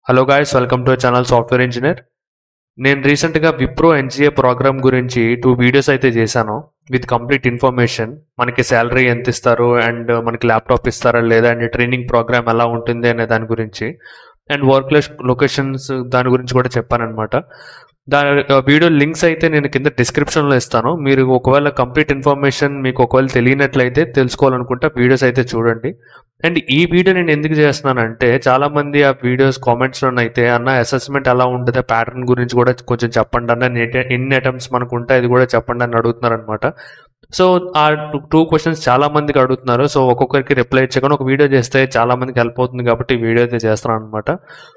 hello guys welcome to channel software engineer నేను రీసెంట్గా Wipro NGA program గురించి టూ వీడియోస్ అయితే చేశాను విత్ కంప్లీట్ ఇన్ఫర్మేషన్ మనకి శాలరీ ఎంత ఇస్తారు అండ్ మనకి ల్యాప్టాప్ ఇస్తారా లేదా అండ్ ట్రైనింగ్ ప్రోగ్రామ్ ఎలా ఉంటుంది అనే దాని గురించి అండ్ వర్క్ లొకేషన్స్ దాని గురించి కూడా చెప్పాను అనమాట దాని వీడియో లింక్స్ అయితే నేను కింద డిస్క్రిప్షన్లో ఇస్తాను మీరు ఒకవేళ కంప్లీట్ ఇన్ఫర్మేషన్ మీకు ఒకవేళ తెలియనట్లయితే తెలుసుకోవాలనుకుంటే వీడియోస్ అయితే చూడండి అండ్ ఈ వీడియో నేను ఎందుకు చేస్తున్నానంటే చాలా మంది ఆ వీడియోస్ కామెంట్స్లో అయితే అన్న అసెస్మెంట్ ఎలా ఉంటుంది ప్యాటర్న్ గురించి కూడా కొంచెం చెప్పండి అన్న ఎన్ని- ఎన్ని అటెంప్ట్స్ మనకు ఉంటాయి అది కూడా చెప్పండి అని అడుగుతున్నారు అనమాట సో ఆ టూ క్వశ్చన్స్ చాలా మందికి అడుగుతున్నారు సో ఒక్కొక్కరికి రిప్లై ఇచ్చగానే ఒక వీడియో చేస్తే చాలా మందికి హెల్ప్ అవుతుంది కాబట్టి ఈ వీడియో అయితే చేస్తున్నాను అనమాట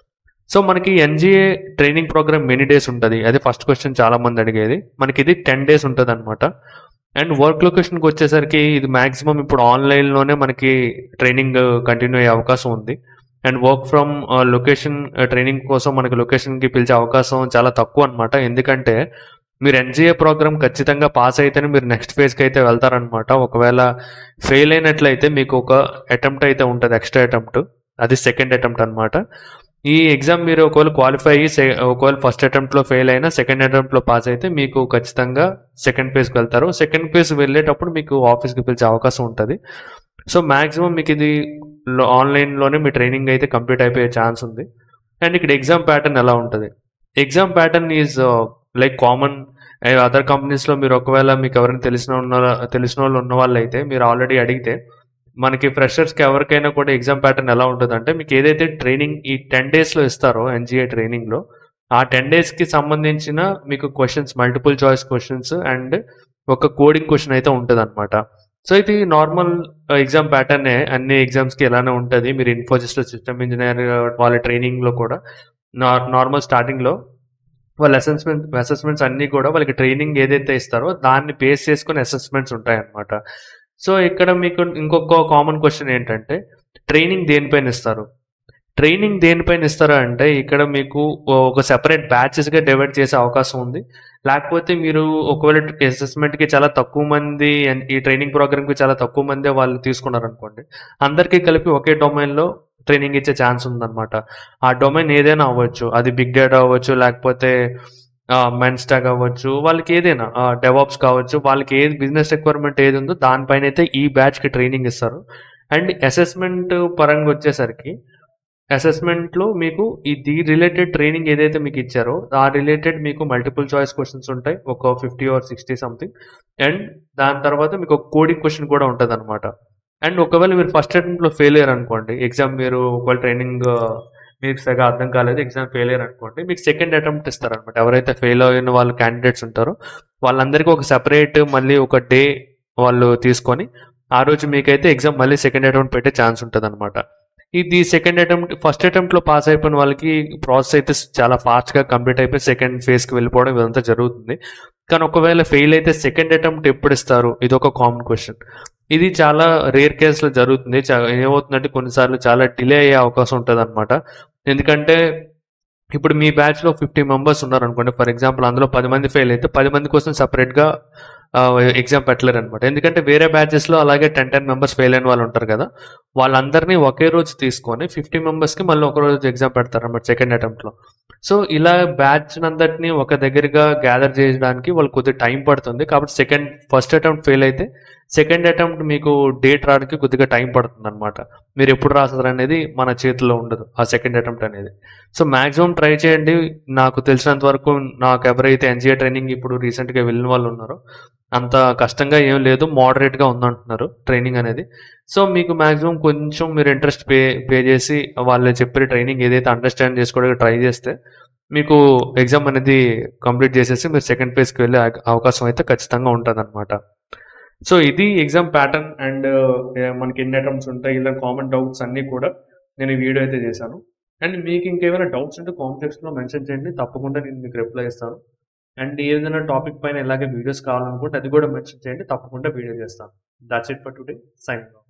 సో మనకి NGA training program many days ఉంటుంది అది ఫస్ట్ క్వశ్చన్ చాలా మంది అడిగేది మనకి ఇది టెన్ డేస్ ఉంటుంది అనమాట అండ్ వర్క్ లొకేషన్కి వచ్చేసరికి ఇది మాక్సిమం ఇప్పుడు ఆన్లైన్లోనే మనకి ట్రైనింగ్ కంటిన్యూ అయ్యే అవకాశం ఉంది and work from location training కోసం మనకి లొకేషన్కి పిలిచే అవకాశం చాలా తక్కువ అనమాట ఎందుకంటే మీరు ఎన్జిఏ ప్రోగ్రామ్ ఖచ్చితంగా పాస్ అయితేనే మీరు నెక్స్ట్ ఫేజ్కి అయితే వెళ్తారనమాట ఒకవేళ ఫెయిల్ అయినట్లయితే మీకు ఒక అటెంప్ట్ అయితే ఉంటుంది ఎక్స్ట్రా అటెంప్ట్ అది సెకండ్ అటెంప్ట్ అనమాట ఈ ఎగ్జామ్ మీరు ఒకవేళ క్వాలిఫై అయ్యి సె- ఒకవేళ ఫస్ట్ అటెంప్ట్లో ఫెయిల్ అయినా సెకండ్ అటెంప్ట్లో పాస్ అయితే మీకు ఖచ్చితంగా సెకండ్ ఫేజ్కి వెళ్తారు సెకండ్ ఫేజ్ వెళ్ళేటప్పుడు మీకు ఆఫీస్కి పిలిచే అవకాశం ఉంటుంది సో మ్యాక్సిమం మీకు ఇది లో- ఆన్లైన్లోనే మీ ట్రైనింగ్ అయితే కంప్లీట్ అయిపోయే ఛాన్స్ ఉంది అండ్ ఇక్కడ ఎగ్జామ్ ప్యాటర్న్ ఎలా ఉంటుంది exam pattern is like common other కంపెనీస్లో మీరు ఒకవేళ మీకు ఎవరైనా తెలిసిన ఉన్న తెలిసిన వాళ్ళు ఉన్న వాళ్ళు అయితే మీరు ఆల్రెడీ అడిగితే మనకి ఫ్రెషర్స్కి ఎవరికైనా కూడా ఎగ్జామ్ ప్యాటర్న్ ఎలా ఉంటుంది అంటే మీకు ఏదైతే ట్రైనింగ్ ఈ టెన్ డేస్లో ఇస్తారో ఎన్జిఏ ట్రైనింగ్లో ఆ టెన్ డేస్కి సంబంధించిన మీకు questions multiple choice questions and ఒక కోడింగ్ క్వశ్చన్ అయితే ఉంటుంది అనమాట సో ఇది నార్మల్ ఎగ్జామ్ ప్యాటర్నే అన్ని ఎగ్జామ్స్కి ఎలానే ఉంటుంది మీరు ఇన్ఫోసిస్లో సిస్టమ్ ఇంజనీర్ వాళ్ళ ట్రైనింగ్లో కూడా నార్మల్ స్టార్టింగ్లో వాళ్ళ అసెస్మెంట్ అసెస్మెంట్స్ అన్నీ కూడా వాళ్ళకి ట్రైనింగ్ ఏదైతే ఇస్తారో దాన్ని బేస్ చేసుకుని అసెస్మెంట్స్ ఉంటాయన్నమాట సో ఇక్కడ మీకు ఇంకొక కామన్ క్వశ్చన్ ఏంటంటే ట్రైనింగ్ దేనిపైన ఇస్తారు ట్రైనింగ్ దేనిపైన ఇస్తారా అంటే ఇక్కడ మీకు ఒక సెపరేట్ బ్యాచెస్గా డివైడ్ చేసే అవకాశం ఉంది లేకపోతే మీరు ఒకవేళ అసెస్మెంట్కి చాలా తక్కువ మంది and ఈ ట్రైనింగ్ ప్రోగ్రామ్కి చాలా తక్కువ మంది వాళ్ళు తీసుకున్నారనుకోండి అందరికీ కలిపి ఒకే డొమైన్లో ట్రైనింగ్ ఇచ్చే ఛాన్స్ ఉందన్నమాట ఆ డొమైన్ ఏదైనా అవ్వచ్చు అది బిగ్ డేటా అవ్వచ్చు లేకపోతే మెన్ స్టాక్ అవ్వచ్చు వాళ్ళకి ఏదైనా డెవాప్స్ కావచ్చు వాళ్ళకి ఏది బిజినెస్ రిక్వైర్మెంట్ ఏది ఉందో దానిపైన అయితే ఈ బ్యాచ్కి ట్రైనింగ్ ఇస్తారు అండ్ అసెస్మెంట్ పరంగా వచ్చేసరికి అసెస్మెంట్లో మీకు ఈ దీ రిలేటెడ్ ట్రైనింగ్ ఏదైతే మీకు ఇచ్చారో ఆ రిలేటెడ్ మీకు మల్టిపుల్ చాయిస్ క్వశ్చన్స్ ఉంటాయి ఒక fifty or sixty something and దాని తర్వాత మీకు ఒక కోడింగ్ క్వశ్చన్ కూడా ఉంటుంది అనమాట అండ్ ఒకవేళ మీరు ఫస్ట్ అటెంప్ట్లో ఫెయిల్ అయ్యారు అనుకోండి ఎగ్జామ్ మీరు ఒకవేళ ట్రైనింగ్ మీకు సరిగా అర్థం కాలేదు ఎగ్జామ్ ఫెయిల్ అయ్యారు అనుకోండి మీకు సెకండ్ అటెంప్ట్ ఇస్తారనమాట ఎవరైతే ఫెయిల్ అయిన వాళ్ళు క్యాండిడేట్స్ ఉంటారో వాళ్ళందరికీ ఒక సెపరేట్ మళ్ళీ ఒక డే వాళ్ళు తీసుకొని ఆ రోజు మీకైతే ఎగ్జామ్ మళ్ళీ సెకండ్ అటెంప్ట్ పెట్టే ఛాన్స్ ఉంటుంది అనమాట ఇది సెకండ్ అటెంప్ట్ ఫస్ట్ అటెంప్ట్లో పాస్ అయిపోయిన వాళ్ళకి ప్రాసెస్ అయితే చాలా ఫాస్ట్గా కంప్లీట్ అయిపోయి సెకండ్ ఫేజ్కి వెళ్ళిపోవడం ఇదంతా జరుగుతుంది కానీ ఒకవేళ ఫెయిల్ అయితే సెకండ్ అటెంప్ట్ ఎప్పుడు ఇస్తారు ఇది ఒక కామన్ క్వశ్చన్ ఇది చాలా రేర్ కేసులో జరుగుతుంది చా- ఏమవుతుందంటే కొన్నిసార్లు చాలా డిలే అయ్యే అవకాశం ఉంటుంది అనమాట ఎందుకంటే ఇప్పుడు మీ బ్యాచ్లో ఫిఫ్టీ మెంబర్స్ ఉన్నారు అనుకోండి ఫర్ ఎగ్జాంపుల్ అందులో పది మంది ఫెయిల్ అయితే పది మంది కోసం సపరేట్గా ఎగ్జామ్ పెట్టలేరు అనమాట ఎందుకంటే వేరే బ్యాచెస్లో అలాగే టెన్ టెన్ మెంబర్స్ ఫెయిల్ అయిన వాళ్ళు ఉంటారు కదా వాళ్ళందరినీ ఒకే రోజు తీసుకొని ఫిఫ్టీ మెంబర్స్కి మళ్ళీ ఒక రోజు ఎగ్జామ్ పెడతారు అనమాట సెకండ్ అటెంప్ట్లో సో ఇలా బ్యాచ్ అందరినీ ఒక దగ్గరగా గ్యాదర్ చేయడానికి వాళ్ళు కొద్దిగా టైం పడుతుంది కాబట్టి సెకండ్ ఫస్ట్ అటెంప్ట్ ఫెయిల్ అయితే సెకండ్ అటెంప్ట్ మీకు డేట్ రావడానికి కొద్దిగా టైం పడుతుంది అనమాట మీరు ఎప్పుడు రాస్తారు అనేది మన చేతిలో ఉండదు ఆ సెకండ్ అటెంప్ట్ అనేది సో మాక్సిమం ట్రై చేయండి నాకు తెలిసినంత వరకు నాకు ఎవరైతే ఎన్జిఏ ట్రైనింగ్ ఇప్పుడు రీసెంట్గా వెళ్ళిన వాళ్ళు ఉన్నారో అంత కష్టంగా ఏం లేదు మోడరేట్గా ఉందంటున్నారు ట్రైనింగ్ అనేది సో మీకు మాక్సిమం కొంచెం మీరు ఇంట్రెస్ట్ పే పే చేసి వాళ్ళు చెప్పే ట్రైనింగ్ ఏదైతే అండర్స్టాండ్ చేసుకోవడానికి ట్రై చేస్తే మీకు ఎగ్జామ్ అనేది కంప్లీట్ చేసేసి మీరు సెకండ్ ఫేజ్కి వెళ్ళే అవ- అవకాశం అయితే ఖచ్చితంగా ఉంటుంది సో ఇది ఎగ్జామ్ ప్యాటర్న్ అండ్ మనకి ఎన్ని అటెంప్ట్స్ ఉంటాయి ఇలా కామన్ డౌట్స్ అన్నీ కూడా నేను ఈ వీడియో అయితే చేశాను అండ్ మీకు ఇంకేమైనా డౌట్స్ ఉంటే కామెంట్ సెక్షన్లో మెన్షన్ చేయండి తప్పకుండా నేను మీకు రిప్లై ఇస్తాను అండ్ ఏదైనా టాపిక్ పైన ఇలాగే వీడియోస్ కావాలనుకుంటే అది కూడా మెన్షన్ చేయండి తప్పకుండా వీడియో చేస్తాను that's it for today sign